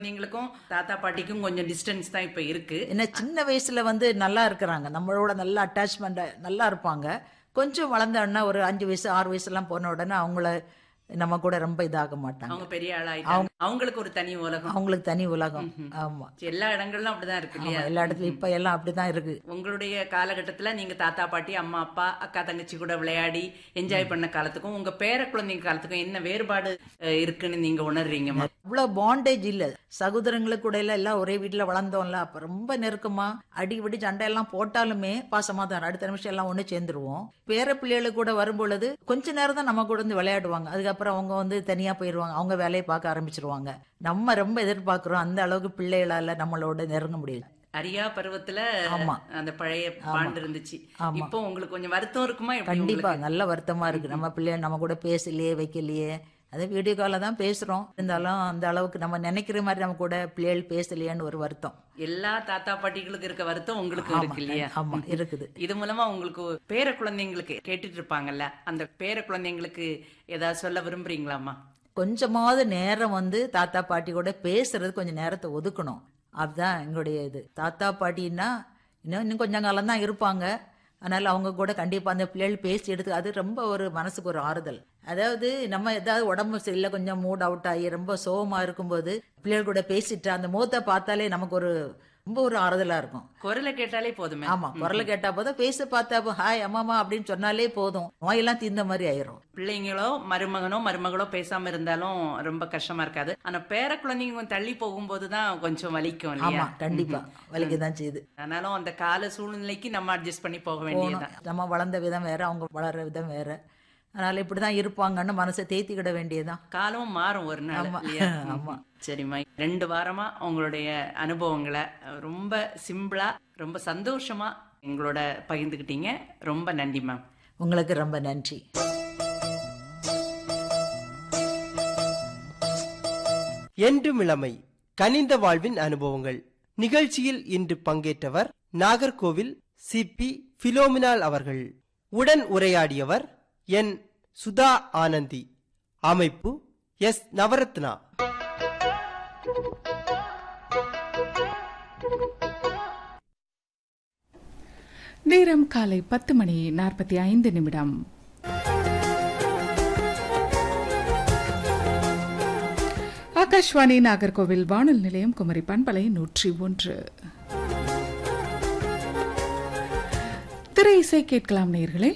நீங்களுக்கும் தாத்தா பாட்டிக்கும் கொஞ்சம் டிஸ்டன்ஸ் தான் இப்ப இருக்கு என்ன சின்ன வயசுல வந்து நல்லா இருக்கிறாங்க நம்மளோட நல்ல அட்டாச்மெண்ட் நல்லா இருப்பாங்க கொஞ்சம் வளர்ந்த உடனே ஒரு அஞ்சு வயசு ஆறு வயசுலாம் போன உடனே அவங்கள நம்ம கூட ரொம்ப இதாக மாட்டாங்க அவங்க பெரிய ஆளாயிட்டாங்க அவங்களுக்கு ஒரு தனி உலகம் அவங்களுக்கு தனி உலகம் ஆமா எல்லா இடங்கள்லாம் அப்படிதான் இருக்கு ஆமா இல்லையா எல்லா இடத்துலயும் இப்ப எல்லாம் அப்படிதான் இருக்கு உங்களுடைய காலகட்டத்துல நீங்க தாத்தா பாட்டி அம்மா அப்பா அக்கா தங்கச்சி கூட விளையாடி என்ஜாய் பண்ண காலத்துக்கும் உங்க பேர குழந்தைங்க காலத்துக்கும் என்ன வேறுபாடு அஹ், இருக்குன்னு நீங்க உணர்றீங்கம்மா அவ்வளவு பாண்டேஜ் இல்ல சகோதரங்களுக்கு கூட எல்லாம் எல்லாம் ஒரே வீட்டுல வளர்ந்தோம்ல அப்ப ரொம்ப நெருக்கமா அடிக்கடி சண்டை எல்லாம் போட்டாலுமே பாசமா தான் அடுத்த நிமிஷம் எல்லாம் ஒண்ணு சேர்ந்துருவோம் பேர பிள்ளைகளுக்கு கூட வரும்பொழுது கொஞ்ச நேரம் தான் நம்ம கூட வந்து விளையாடுவாங்க அதுக்கப்புறம் அவங்க வந்து தனியா போயிருவாங்க அவங்க வேலையை பார்க்க ஆரம்பிச்சிருவாங்க நம்ம ரொம்ப எதிர்பார்க்கிறோம் அந்த அளவுக்கு பிள்ளைகளால நம்மளோட நெருங்க முடியல அரியா பருவத்துல ஆமா. அந்த பழைய பாண்டு இருந்துச்சு ஆமா. இப்போ உங்களுக்கு கொஞ்சம் வருத்தம் இருக்குமா எப்படி கண்டிப்பா உங்களுக்கு? நல்ல வருத்தமா இருக்கு நம்ம பிள்ளைய நம்ம கூட பேசலையே வைக்கலையே அது வீடியோ கால தான் பேசுறோம் இருந்தாலும் அந்த அளவுக்கு நம்ம நினைக்கிற மாதிரி நம்ம கூட பிள்ளைகள் பேசலையேன்னு ஒரு வருத்தம் எல்லா தாத்தா பாட்டிகளுக்கு இருக்க வருத்தம் உங்களுக்கு ஆமா, இருக்கு இல்லையா ஆமா இருக்குது இது மூலமா உங்களுக்கு பேர குழந்தைங்களுக்கு கேட்டுட்டு இருப்பாங்கல்ல அந்த பேர குழந்தைங்களுக்கு ஏதாவது சொல்ல விரும்புறீங்களாமா கொஞ்சமாவது நேரம் வந்து தாத்தா பாட்டி கூட பேசுறது கொஞ்சம் நேரத்தை ஒதுக்கணும் அதுதான் எங்களுடைய இது தாத்தா பாட்டின்னா இன்னும் இன்னும் கொஞ்சம் காலம் தான் இருப்பாங்க அதனால அவங்க கூட கண்டிப்பா அந்த பிள்ளைகள் பேசி எடுத்து அது ரொம்ப ஒரு மனசுக்கு ஒரு ஆறுதல் அதாவது நம்ம ஏதாவது உடம்பு சரியில்லை கொஞ்சம் மூட் அவுட் ஆகி ரொம்ப சோகமா இருக்கும்போது பிள்ளைகள் கூட பேசிட்டு அந்த முகத்தை பார்த்தாலே நமக்கு ஒரு ரொம்ப ஒரு ஆறுதலா இருக்கும் குரலை கேட்டாலே போதுமே ஆமா குரலை கேட்டா போதும் பேச பார்த்தா ஹாய் அம்மாமா அப்படின்னு சொன்னாலே போதும் நோயெல்லாம் தீர்ந்த மாதிரி ஆயிரும் பிள்ளைங்களோ மருமகனோ மருமகளோ பேசாம இருந்தாலும் ரொம்ப கஷ்டமா இருக்காது ஆனா பேர குழந்தைங்க கொஞ்சம் தள்ளி போகும்போது தான் கொஞ்சம் வலிக்கும் ஆமா இல்லையா கண்டிப்பா வலிக்க தான் செய்யுது ஆனாலும் அந்த கால சூழ்நிலைக்கு நம்ம அட்ஜஸ்ட் பண்ணி போக வேண்டியதுதான் போகணும். நம்ம வளர்ந்த விதம் வேற அவங்க வளர்ற விதம் வேற அதனால இப்படிதான் இருப்பாங்கன்னு மனசை தேத்திக்கிட வேண்டியதுதான் காலம் மாறும் ஒரு நாள் ஆமா. இல்லையா ஆமா. சரிம்மா ரெண்டு வாரமா உங்களுடைய அனுபவங்களை ரொம்ப சிம்பிளா ரொம்ப சந்தோஷமா எங்களோட பகிர்ந்துக்கிட்டீங்க ரொம்ப நன்றி மேம் உங்களுக்கு ரொம்ப நன்றி என்றும் இளமை கனிந்த வாழ்வின் அனுபவங்கள் நிகழ்ச்சியில் இன்று பங்கேற்றவர் நாகர்கோவில் சி பி பிலோமினால் அவர்கள் உடன் உரையாடியவர் என் சுதா ஆனந்தி அமைப்பு எஸ் நவரத்னா நேரம் காலை பத்து மணி நாற்பத்தி ஐந்து நிமிடம் ஆகாஷ்வாணி நாகர்கோவில் வானொலி நிலையம் குமரி பண்பலை நூற்றி ஒன்று திரை இசை கேட்கலாம் நேர்களே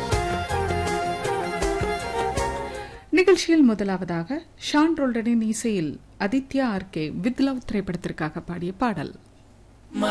நிகழ்ச்சியில் முதலாவதாக ஷான் ரோல்டனின் இசையில் அதித்யா ஆர்கே வித் லவ் திரைப்படத்திற்காக பாடிய பாடல்